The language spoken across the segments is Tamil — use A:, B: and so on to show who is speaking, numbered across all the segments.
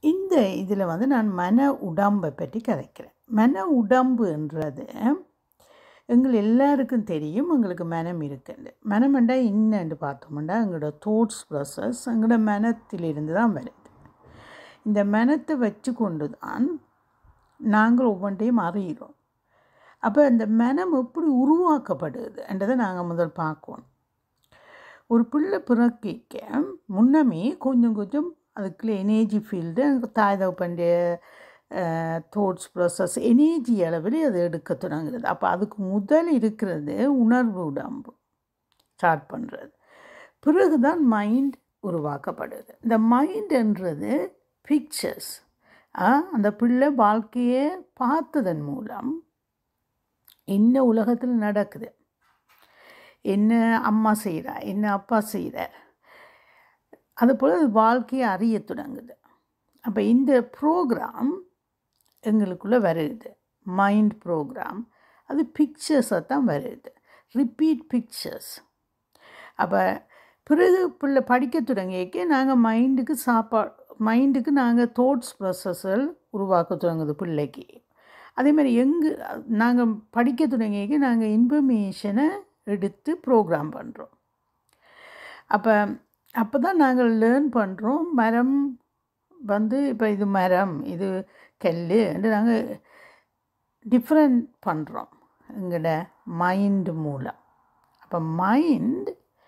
A: இந்த இதில் வந்து நான் மன உடம்பை பற்றி கதைக்கிறேன் மன உடம்புன்றது எங்கள் எல்லாருக்கும் தெரியும் எங்களுக்கு மனம் இருக்குண்டு மனம்ண்டா என்னன்னு பார்த்தோம்னா எங்களோட தோட்ஸ் ப்ராசஸ் எங்களோட மனத்திலிருந்து தான் வருது இந்த மனத்தை வச்சு கொண்டு தான் நாங்கள் ஒவ்வொன்றையும் அறிகிறோம் அப்போ இந்த மனம் எப்படி உருவாக்கப்படுதுன்றதை நாங்கள் முதல் பார்க்கணும் ஒரு பிள்ளை பிறக்கிக்க முன்னமே கொஞ்சம் கொஞ்சம் அதுக்குள்ள எனர்ஜி ஃபீல்டு தாய் தகப்பண்டிய தோட்ஸ் ப்ராசஸ் எனர்ஜி அளவில் அது எடுக்க தொடங்குறது அப்போ அதுக்கு முதல் இருக்கிறது உணர்வு உடம்பு ஸ்டார்ட் பண்ணுறது பிறகு தான் மைண்ட் உருவாக்கப்படுது இந்த மைண்டுன்றது பிக்சர்ஸ் அந்த பிள்ளை வாழ்க்கையை பார்த்ததன் மூலம் என்ன உலகத்தில் நடக்குது என்ன அம்மா செய்கிறா என்ன அப்பா செய்கிறார் அதுபோல் அது வாழ்க்கையை அறிய தொடங்குது அப்போ இந்த ப்ரோக்ராம் எங்களுக்குள்ளே வருது மைண்ட் ப்ரோக்ராம் அது பிக்சர்ஸாக தான் வருது ரிப்பீட் பிக்சர்ஸ் அப்போ பிறகு பிள்ளை படிக்க தொடங்கியக்கே நாங்கள் மைண்டுக்கு சாப்பாடு மைண்டுக்கு நாங்கள் தோட்ஸ் ப்ராசஸ்கள் உருவாக்க தொடங்குது பிள்ளைக்கு அதே மாதிரி எங்கு நாங்கள் படிக்க தொடங்கியக்கே நாங்கள் இன்ஃபர்மேஷனை எடுத்து ப்ரோக்ராம் பண்ணுறோம் அப்போ அப்போ தான் நாங்கள் லேர்ன் பண்ணுறோம் மரம் வந்து இப்போ இது மரம் இது கல் என்று நாங்கள் டிஃப்ரெண்ட் பண்ணுறோம் எங்களோட மைண்டு மூலம் அப்போ மைண்ட்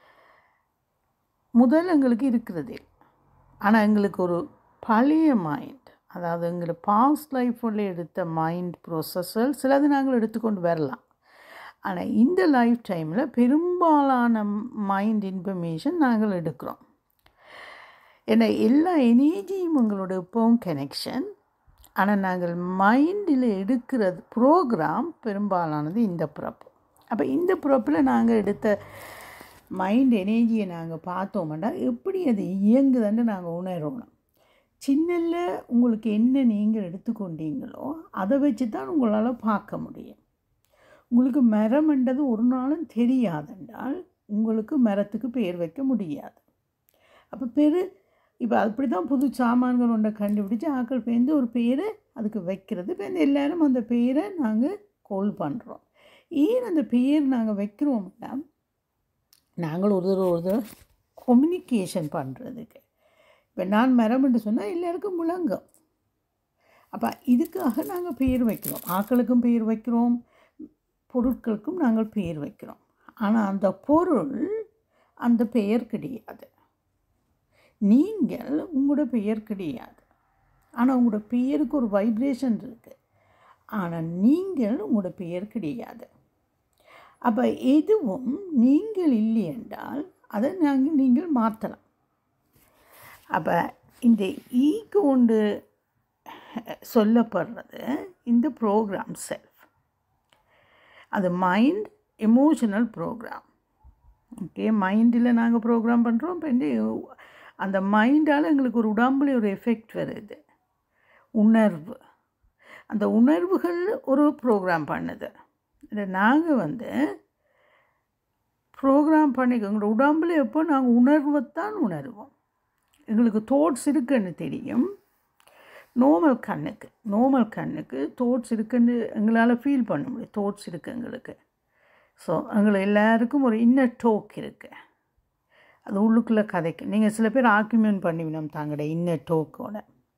A: முதல் எங்களுக்கு இருக்கிறது ஆனால் எங்களுக்கு ஒரு பழைய மைண்ட் அதாவது எங்களோட பாஸ்ட் லைஃப்பில் எடுத்த மைண்ட் ப்ரோசஸல் சிலது நாங்கள் எடுத்துக்கொண்டு வரலாம் ஆனால் இந்த லைஃப் டைமில் பெரும்பாலான மைண்ட் இன்ஃபர்மேஷன் நாங்கள் எடுக்கிறோம் ஏன்னா எல்லா எனர்ஜியும் உங்களோட இப்போவும் கனெக்ஷன் ஆனால் நாங்கள் மைண்டில் எடுக்கிறது ப்ரோக்ராம் பெரும்பாலானது இந்த பிறப்பு அப்போ இந்த பிறப்பில் நாங்கள் எடுத்த மைண்ட் எனர்ஜியை நாங்கள் பார்த்தோம்னா எப்படி அது இயங்குதுன்னு நாங்கள் உணரணும் சின்னல உங்களுக்கு என்ன நீங்கள் எடுத்துக்கொண்டீங்களோ அதை வச்சு தான் உங்களால் பார்க்க முடியும் உங்களுக்கு மரம்ன்றது ஒரு நாளும் தெரியாதென்றால் உங்களுக்கு மரத்துக்கு பெயர் வைக்க முடியாது அப்போ பெரு இப்போ அப்படி தான் புது சாமான்கள் ஒன்றை கண்டுபிடிச்சி ஆக்கள் பேர்ந்து ஒரு பெயரை அதுக்கு வைக்கிறது பேர்ந்து எல்லோரும் அந்த பெயரை நாங்கள் கோல் பண்ணுறோம் ஏன் அந்த பெயர் நாங்கள் வைக்கிறோம்னா நாங்கள் ஒரு தடவை ஒரு தடவை கொம்யூனிகேஷன் பண்ணுறதுக்கு இப்போ நான் மரம்னு சொன்னால் எல்லாருக்கும் முழங்கும் அப்போ இதுக்காக நாங்கள் பெயர் வைக்கிறோம் ஆக்களுக்கும் பெயர் வைக்கிறோம் பொருட்களுக்கும் நாங்கள் பெயர் வைக்கிறோம் ஆனால் அந்த பொருள் அந்த பெயர் கிடையாது நீங்கள் உங்களோட பெயர் கிடையாது ஆனால் உங்களோட பெயருக்கு ஒரு வைப்ரேஷன் இருக்குது ஆனால் நீங்கள் உங்களோட பெயர் கிடையாது அப்போ எதுவும் நீங்கள் இல்லை என்றால் அதை நாங்கள் நீங்கள் மாற்றலாம் அப்போ இந்த ஈக்கு ஒன்று சொல்லப்படுறது இந்த ப்ரோக்ராம் செல்ஃப் அது மைண்ட் எமோஷனல் ப்ரோக்ராம் ஓகே மைண்டில் நாங்கள் ப்ரோக்ராம் பண்ணுறோம் இப்போ இந்த அந்த மைண்டால் எங்களுக்கு ஒரு உடம்புல ஒரு எஃபெக்ட் வருது உணர்வு அந்த உணர்வுகள் ஒரு ப்ரோக்ராம் பண்ணுது இதை நாங்கள் வந்து ப்ரோக்ராம் பண்ணிக்க எங்களோட உடம்புல எப்போ நாங்கள் உணர்வைத்தான் உணர்வோம் எங்களுக்கு தோட்ஸ் இருக்குன்னு தெரியும் நோமல் கண்ணுக்கு நோமல் கண்ணுக்கு தோட்ஸ் இருக்குன்னு எங்களால் ஃபீல் பண்ண முடியும் தோட்ஸ் இருக்குது எங்களுக்கு ஸோ எங்களை எல்லாருக்கும் ஒரு இன்னர் டோக் இருக்குது அது உள்ளுக்குள்ளே கதைக்கு நீங்கள் சில பேர் ஆர்குமெண்ட் பண்ணிவிடும் தாங்கட இன்னர் டோக்கோட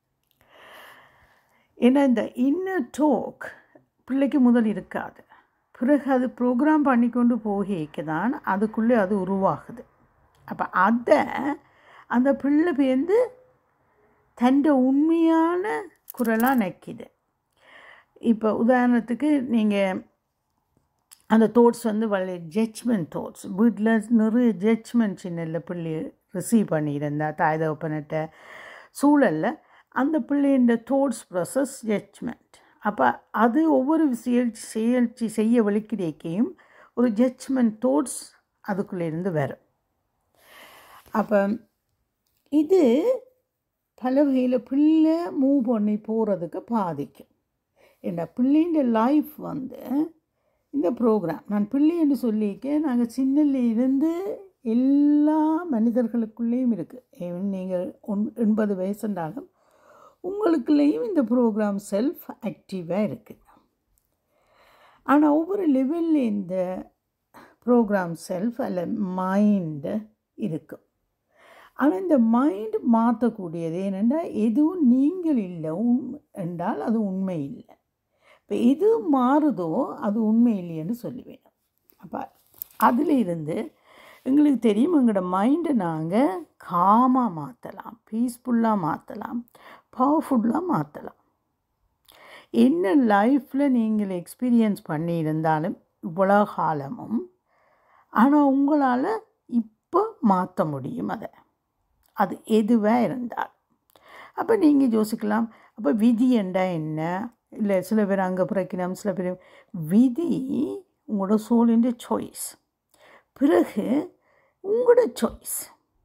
A: ஏன்னா இந்த இன்னர் டோக் பிள்ளைக்கு முதல் இருக்காது பிறகு அது ப்ரோக்ராம் பண்ணி கொண்டு போகிக்கு தான் அதுக்குள்ளே அது உருவாகுது அப்போ அதை அந்த பிள்ளை பேர்ந்து தண்ட உண்மையான குரலாக நக்கிது இப்போ உதாரணத்துக்கு நீங்கள் அந்த தோட்ஸ் வந்து வள ஜட்ஜ்மெண்ட் தோட்ஸ் வீட்டில் நிறைய ஜட்ஜ்மெண்ட் சின்ன பிள்ளை ரிசீவ் பண்ணியிருந்தா தாய் தகப்பனிட்ட சூழலில் அந்த பிள்ளையின் தோட்ஸ் ப்ராசஸ் ஜட்ஜ்மெண்ட் அப்போ அது ஒவ்வொரு செயல் செயல்ச்சி செய்ய வலிக்கிடைக்கையும் ஒரு ஜட்ஜ்மெண்ட் தோட்ஸ் அதுக்குள்ளே இருந்து வரும் அப்போ இது பல வகையில் பிள்ளை மூவ் பண்ணி போகிறதுக்கு பாதிக்கும் என்ன பிள்ளைன்ற லைஃப் வந்து இந்த ப்ரோக்ராம் நான் பிள்ளை என்று சொல்லியிருக்கேன் நாங்கள் சின்னல இருந்து எல்லா மனிதர்களுக்குள்ளேயும் இருக்குது நீங்கள் ஒன் எண்பது வயசுன்றாலும் உங்களுக்குள்ளேயும் இந்த ப்ரோக்ராம் செல்ஃப் ஆக்டிவாக இருக்குது ஆனால் ஒவ்வொரு லெவலில் இந்த ப்ரோக்ராம் செல்ஃப் அல்ல மைண்டு இருக்கும் ஆனால் இந்த மைண்ட் மாற்றக்கூடியது ஏனென்றா எதுவும் நீங்கள் இல்லை உண் என்றால் அது உண்மை இல்லை இப்போ எது மாறுதோ அது உண்மை இல்லைன்னு சொல்லுவேன் அப்போ அதில் இருந்து எங்களுக்கு தெரியும் எங்களோட மைண்டை நாங்கள் காமாக மாற்றலாம் பீஸ்ஃபுல்லாக மாற்றலாம் பவர்ஃபுல்லாக மாற்றலாம் என்ன லைஃப்பில் நீங்கள் எக்ஸ்பீரியன்ஸ் பண்ணியிருந்தாலும் இவ்வளோ காலமும் ஆனால் உங்களால் இப்போ மாற்ற முடியும் அதை அது எதுவாக இருந்தால் அப்போ நீங்கள் யோசிக்கலாம் அப்போ விதி என்றா என்ன இல்லை சில பேர் அங்கே பிறக்கணும் சில பேர் விதி உங்களோட சோலிൻ്റെ சாய்ஸ் பிறகு உங்களோட சாய்ஸ்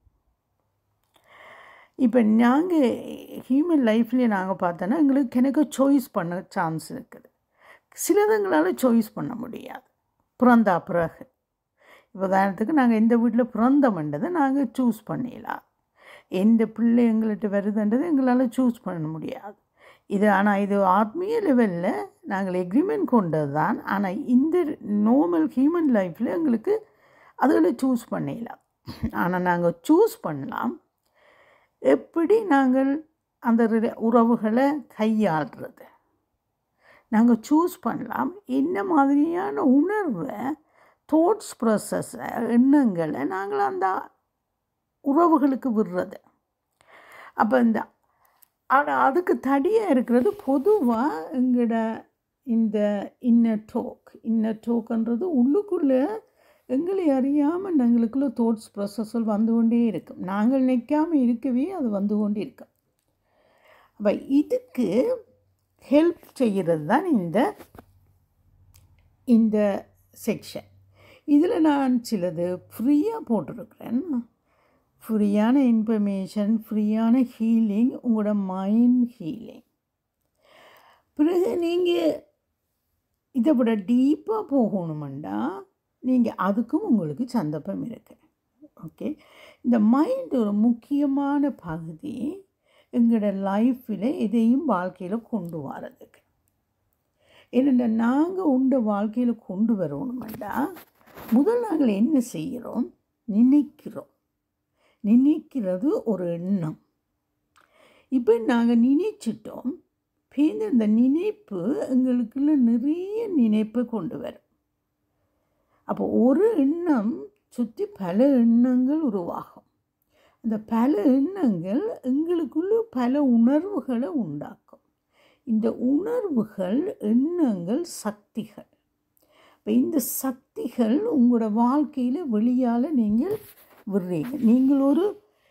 A: இப்போ நாங்கள் ஹியூமன் லைஃப்லேயே நாங்கள் பார்த்தோன்னா எங்களுக்கு எனக்கு சாய்ஸ் பண்ண சான்ஸ் இருக்குது சிலதுங்களால் சாய்ஸ் பண்ண முடியாது பிறந்தா பிறகு இப்போ உதாரணத்துக்கு நாங்கள் எந்த வீட்டில் பிறந்தோம்ன்றதை நாங்கள் சூஸ் பண்ணிடலாம் எந்த பிள்ளை எங்கள்கிட்ட வருதுன்றது எங்களால் சூஸ் பண்ண முடியாது இது ஆனால் இது ஆத்மீய லெவலில் நாங்கள் எக்ரிமெண்ட் கொண்டது தான் ஆனால் இந்த நார்மல் ஹியூமன் லைஃப்பில் எங்களுக்கு அதில் சூஸ் பண்ணிடலாம் ஆனால் நாங்கள் சூஸ் பண்ணலாம் எப்படி நாங்கள் அந்த ரில- உறவுகளை கையாளுறது நாங்கள் சூஸ் பண்ணலாம் என்ன மாதிரியான உணர்வை தாட்ஸ் ப்ராசஸை எண்ணங்களை நாங்கள் அந்த உறவுகளுக்கு விடுறது அப்போ இந்த ஆனால் அதுக்கு தடியாக இருக்கிறது பொதுவாக எங்களோட இந்த இன்னர் டோக் இன்னர் டோக்குன்றது உள்ளுக்குள்ளே எங்களை அறியாமல் எங்களுக்குள்ள தாட்ஸ் ப்ராசஸில் வந்து கொண்டே இருக்கும் நாங்கள் நிற்காம இருக்கவே அது வந்து கொண்டே இருக்கும் அப்போ இதுக்கு ஹெல்ப் செய்கிறது தான் இந்த இந்த செக்ஷன் இதில் நான் சிலது ஃப்ரீயாக போட்டிருக்கிறேன் ஃப்ரீயான இன்ஃபர்மேஷன் ஃப்ரீயான ஹீலிங் உங்களோட மைண்ட் ஹீலிங் பிறகு நீங்கள் இதை விட டீப்பாக போகணுமெண்டா நீங்கள் அதுக்கும் உங்களுக்கு சந்தர்ப்பம் இருக்கு ஓகே இந்த மைண்ட் ஒரு முக்கியமான பகுதி எங்களோட லைஃப்பில் எதையும் வாழ்க்கையில் கொண்டு வரதுக்கு ஏன்னா நாங்கள் உண்ட வாழ்க்கையில் கொண்டு வரணுமெண்டா முதல் நாங்கள் என்ன செய்கிறோம் நினைக்கிறோம் நினைக்கிறது ஒரு எண்ணம் இப்போ நாங்கள் நினைச்சிட்டோம் பேருந்து அந்த நினைப்பு எங்களுக்குள்ள நிறைய நினைப்பை கொண்டு வரும் அப்போ ஒரு எண்ணம் சுற்றி பல எண்ணங்கள் உருவாகும் அந்த பல எண்ணங்கள் எங்களுக்குள்ள பல உணர்வுகளை உண்டாக்கும் இந்த உணர்வுகள் எண்ணங்கள் சக்திகள் இப்போ இந்த சக்திகள் உங்களோட வாழ்க்கையில் வெளியால் நீங்கள் விடுறீங்க நீங்கள் ஒரு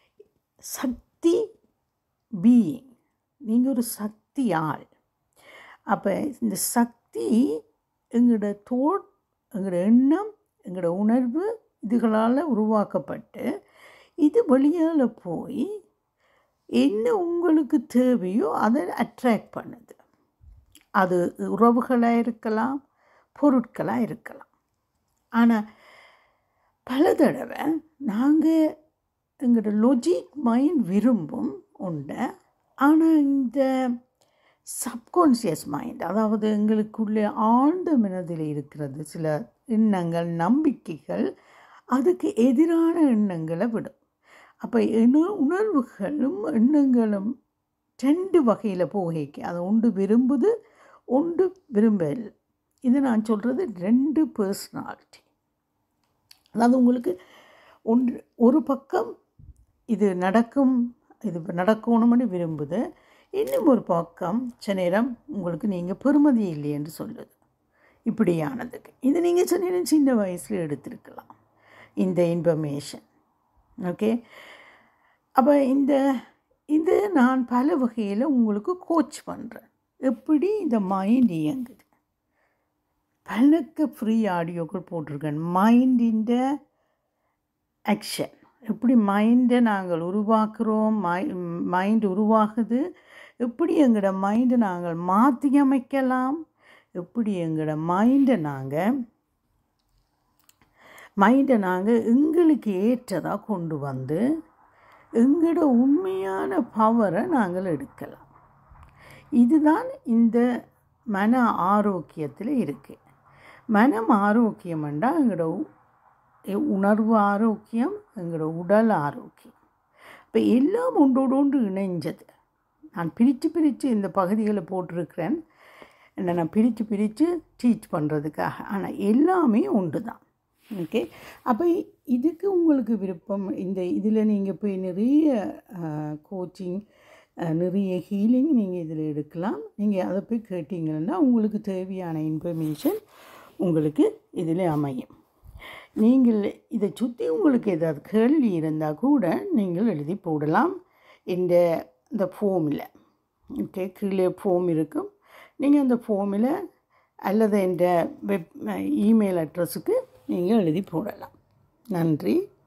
A: சக்தி பீயிங் நீங்கள் ஒரு சக்தி ஆள் அப்போ இந்த சக்தி எங்களோட தோட் எங்களோட எண்ணம் எங்களோட உணர்வு இதுகளால் உருவாக்கப்பட்டு இது வெளியால் போய் என்ன உங்களுக்கு தேவையோ அதை அட்ராக்ட் பண்ணுது அது உறவுகளாக இருக்கலாம் பொருட்களாக இருக்கலாம் ஆனால் பல தடவை நாங்கள் எங்களோட லொஜிக் மைண்ட் விரும்பும் உண்டு ஆனால் இந்த சப்கான்ஷியஸ் மைண்ட் அதாவது எங்களுக்குள்ளே ஆழ்ந்த மனதில் இருக்கிறது சில எண்ணங்கள் நம்பிக்கைகள் அதுக்கு எதிரான எண்ணங்களை விடும் அப்போ எண்ண உணர்வுகளும் எண்ணங்களும் ரெண்டு வகையில் போகைக்கு அதை ஒன்று விரும்புது ஒன்று விரும்பல இது நான் சொல்கிறது ரெண்டு பர்சனாலிட்டி அதாவது உங்களுக்கு ஒன்று ஒரு பக்கம் இது நடக்கும் இது நடக்கணும்னு விரும்புது இன்னும் ஒரு பக்கம் சில நேரம் உங்களுக்கு நீங்கள் பெருமதி இல்லை என்று சொல்லுது இப்படியானதுக்கு இது நீங்கள் சில நேரம் சின்ன வயசில் எடுத்திருக்கலாம் இந்த இன்ஃபர்மேஷன் ஓகே அப்போ இந்த இது நான் பல வகையில் உங்களுக்கு கோச் பண்ணுறேன் எப்படி இந்த மைண்ட் இயங்குது பலக்கு ஃப்ரீ ஆடியோக்கள் போட்டிருக்கேன் மைண்டின் ஆக்ஷன் எப்படி மைண்டை நாங்கள் உருவாக்குறோம் மை மைண்ட் உருவாகுது எப்படி எங்களோட மைண்டை நாங்கள் மாற்றி அமைக்கலாம் எப்படி எங்களோட மைண்டை நாங்கள் மைண்டை நாங்கள் எங்களுக்கு ஏற்றதாக கொண்டு வந்து எங்களோட உண்மையான பவரை நாங்கள் எடுக்கலாம் இதுதான் இந்த மன ஆரோக்கியத்தில் இருக்குது மனம் ஆரோக்கியம் என்றால் எங்களோட உ- உணர்வு ஆரோக்கியம் எங்களோட உடல் ஆரோக்கியம் இப்போ எல்லாம் ஒன்றோடு ஒன்று இணைஞ்சது நான் பிரித்து பிரித்து இந்த பகுதிகளை போட்டிருக்கிறேன் என்ன நான் பிரித்து பிரித்து டீச் பண்ணுறதுக்காக ஆனால் எல்லாமே ஒன்று தான் ஓகே அப்போ இதுக்கு உங்களுக்கு விருப்பம் இந்த இதில் நீங்கள் போய் நிறைய கோச்சிங் நிறைய ஹீலிங் நீங்கள் இதில் எடுக்கலாம் நீங்கள் அதை போய் கேட்டிங்கன்னா உங்களுக்கு தேவையான இன்ஃபர்மேஷன் உங்களுக்கு இதில் அமையும் நீங்கள் இதை சுற்றி உங்களுக்கு ஏதாவது கேள்வி இருந்தால் கூட நீங்கள் எழுதி போடலாம் இந்த இந்த ஃபோமில் ஓகே கீழே ஃபோம் இருக்கும் நீங்கள் அந்த ஃபோமில் அல்லது இந்த வெப் இமெயில் அட்ரஸுக்கு நீங்கள் எழுதி போடலாம் நன்றி